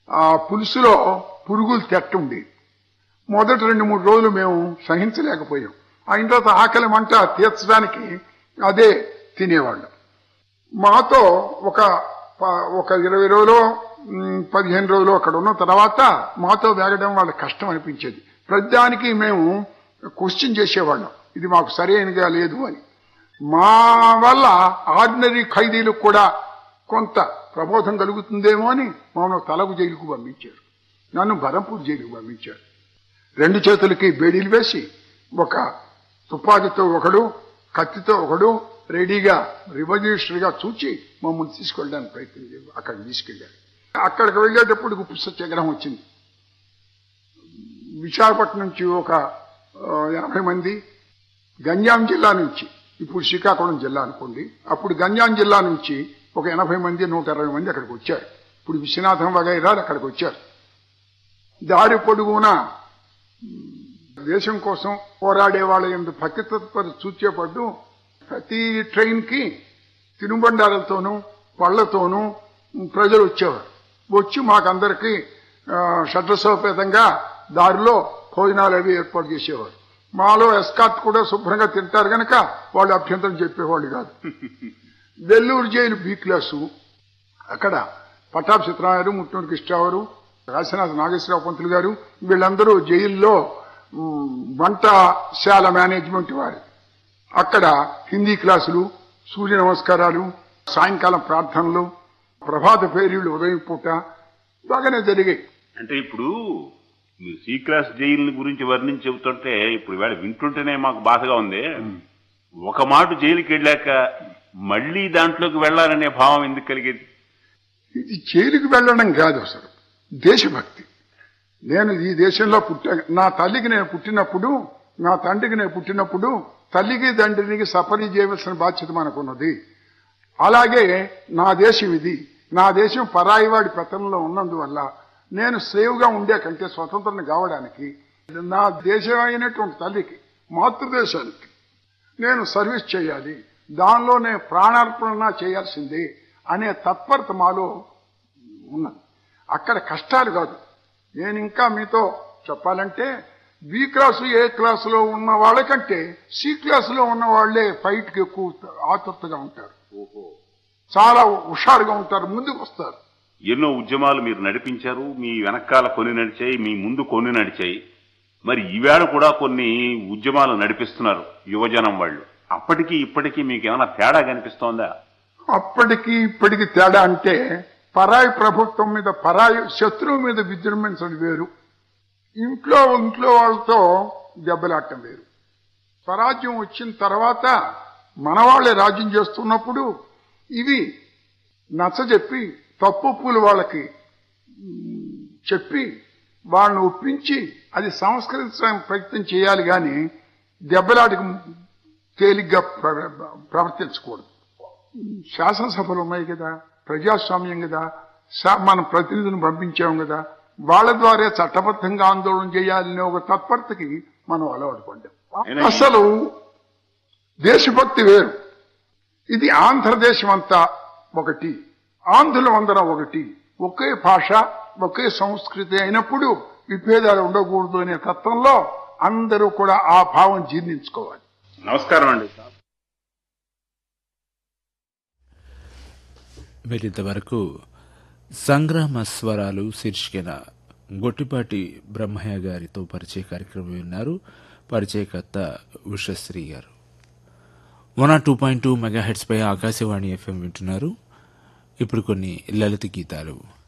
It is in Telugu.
ఆ పులుసులో పురుగులు తెట్టుండి మొదటి రెండు మూడు రోజులు మేము సహించలేకపోయాం అయిన తర్వాత ఆకలి మంట తీర్చడానికి అదే తినేవాళ్ళం మాతో ఒక ప- ఒక ఇరవై రోజులు మ్, పదిహేను రోజులు అక్కడ ఉన్న తర్వాత మాతో వేగడం వాళ్ళకి కష్టం అనిపించేది ప్రతిదానికి మేము క్వశ్చన్ చేసేవాళ్ళం ఇది మాకు సరైనగా లేదు అని మా వల్ల ఆర్డినరీ ఖైదీలకు కూడా కొంత ప్రబోధం కలుగుతుందేమో అని మమ్మల్ని తలకు జైలుకు పంపించారు నన్ను బరంపూర్ జైలుకు పంపించారు రెండు చేతులకి బేడీలు వేసి ఒక తుపాకీతో ఒకడు కత్తితో ఒకడు రెడీగా రివల్యూషనరీగా చూచి మమ్మల్ని తీసుకెళ్ళడానికి ప్రయత్నం చేయ అక్కడికి తీసుకెళ్ళారు అక్కడికి వెళ్ళేటప్పుడు ఉప్పు సత్యాగ్రహం వచ్చింది విశాఖపట్నం నుంచి ఒక ఆ, ఎనభై మంది గంజాం జిల్లా నుంచి ఇప్పుడు శ్రీకాకుళం జిల్లా అనుకోండి అప్పుడు గంజాం జిల్లా నుంచి ఒక ఎనభై మంది నూట ఇరవై మంది అక్కడికి వచ్చారు ఇప్పుడు విశ్వనాథం వగైరాలు అక్కడికి వచ్చారు దారి పొడుగునా దేశం కోసం పోరాడే వాళ్ళ ఎందు భక్తి తత్పర చూచేపడ్డు ప్రతి ట్రైన్ కి తినుబండారాలతోనూ పళ్లతోనూ ప్రజలు వచ్చేవారు వచ్చి మాకందరికి ఆ, షడ్రసోపేతంగా దారిలో భోజనాలు అవి ఏర్పాటు చేసేవారు మాలో ఎస్కాట్ కూడా శుభ్రంగా తింటారు గనక వాళ్ళు అభ్యంతరం చెప్పేవాళ్ళు కాదు వెల్లూరు జైలు బి క్లాసు అక్కడ పట్టాభి సత్యనారాయణ ముట్టూరు కృష్ణావారు రాశనాథ్ నాగేశ్వరరావు పంతులు గారు వీళ్ళందరూ జైల్లో ఉమ్, వంటశాల మేనేజ్మెంట్ వారు అక్కడ హిందీ క్లాసులు సూర్య నమస్కారాలు సాయంకాలం ప్రార్థనలు ప్రభాత పేరీళ్లు ఉదయం పూట బాగానే జరిగాయి అంటే ఇప్పుడు మీరు సి క్లాస్ జైలు గురించి వర్ణించి చెబుతుంటే ఇప్పుడు ఇవాళ వింటుంటేనే మాకు బాధగా ఉంది ఒక మాట జైలుకి వెళ్ళాక మళ్ళీ దాంట్లోకి వెళ్ళాలనే భావం ఎందుకు కలిగేది ఇది జైలుకు వెళ్ళడం కాదు అసలు దేశభక్తి నేను ఈ దేశంలో పుట్టా నా తల్లికి నేను పుట్టినప్పుడు నా తండ్రికి నేను పుట్టినప్పుడు తల్లికి తండ్రికి సఫరీ చేయవలసిన బాధ్యత మనకున్నది అలాగే నా దేశం ఇది నా దేశం పరాయివాడి పెత్తనంలో ఉన్నందువల్ల నేను సేవ్గా ఉండే కంటే స్వతంత్రం కావడానికి నా దేశం అయినటువంటి తల్లికి మాతృదేశానికి నేను సర్వీస్ చేయాలి దానిలో నేను ప్రాణార్పణ చేయాల్సిందే అనే తత్పరత మాలో ఉన్నది అక్కడ కష్టాలు కాదు నేను ఇంకా మీతో చెప్పాలంటే బి క్లాసు ఏ క్లాసులో ఉన్న వాళ్ళకంటే సి క్లాసులో ఉన్న వాళ్ళే ఫైట్కి ఎక్కువ ఆతృతగా ఉంటారు చాలా హుషారుగా ఉంటారు ముందుకు వస్తారు ఎన్నో ఉద్యమాలు మీరు నడిపించారు మీ వెనకాల కొన్ని నడిచాయి మీ ముందు కొన్ని నడిచాయి మరి ఈవేళ కూడా కొన్ని ఉద్యమాలు నడిపిస్తున్నారు యువజనం వాళ్ళు అప్పటికి ఇప్పటికీ మీకు ఏమైనా తేడా కనిపిస్తోందా అప్పటికి ఇప్పటికి తేడా అంటే పరాయి ప్రభుత్వం మీద పరాయి శత్రువు మీద విజృంభించడం వేరు ఇంట్లో ఇంట్లో వాళ్ళతో దెబ్బలాటం వేరు స్వరాజ్యం వచ్చిన తర్వాత మన వాళ్ళే రాజ్యం చేస్తున్నప్పుడు ఇవి నచ్చజెప్పి తప్పులు వాళ్ళకి మ్, చెప్పి వాళ్ళని ఒప్పించి అది సంస్కరించడానికి ప్రయత్నం చేయాలి కానీ దెబ్బలాటకు తేలిగ్గా ప్ర- ప్రవర్తించకూడదు శాసనసభలు ఉన్నాయి కదా ప్రజాస్వామ్యం కదా శా- మనం ప్రతినిధులను పంపించాం కదా వాళ్ళ ద్వారా చట్టబద్ధంగా ఆందోళన చేయాలనే ఒక తత్పరతకి మనం అలవాటు పడ్డాం అయినా ఈ- అసలు దేశభక్తి వేరు ఇది ఆంధ్రదేశం అంతా ఒకటి ఆంధ్రులం అందరం ఒకటి ఒకే భాష ఒకే సంస్కృతి అయినప్పుడు విభేదాలు ఉండకూడదు అనే తత్వంలో అందరూ కూడా ఆ భావం జీర్ణించుకోవాలి నమస్కారం అండి వీరింతవరకు సంగ్రామ స్వరాలు శీర్షికన గొట్టిపాటి బ్రహ్మయ్య గారితో పరిచయ కార్యక్రమం విన్నారు పరిచయకర్త ఉషశ్రీ గారు one R two point two megahertz పై ఆకాశవాణి ఎఫ్ఎం వింటున్నారు ఇప్పుడు కొన్ని లలిత గీతాలు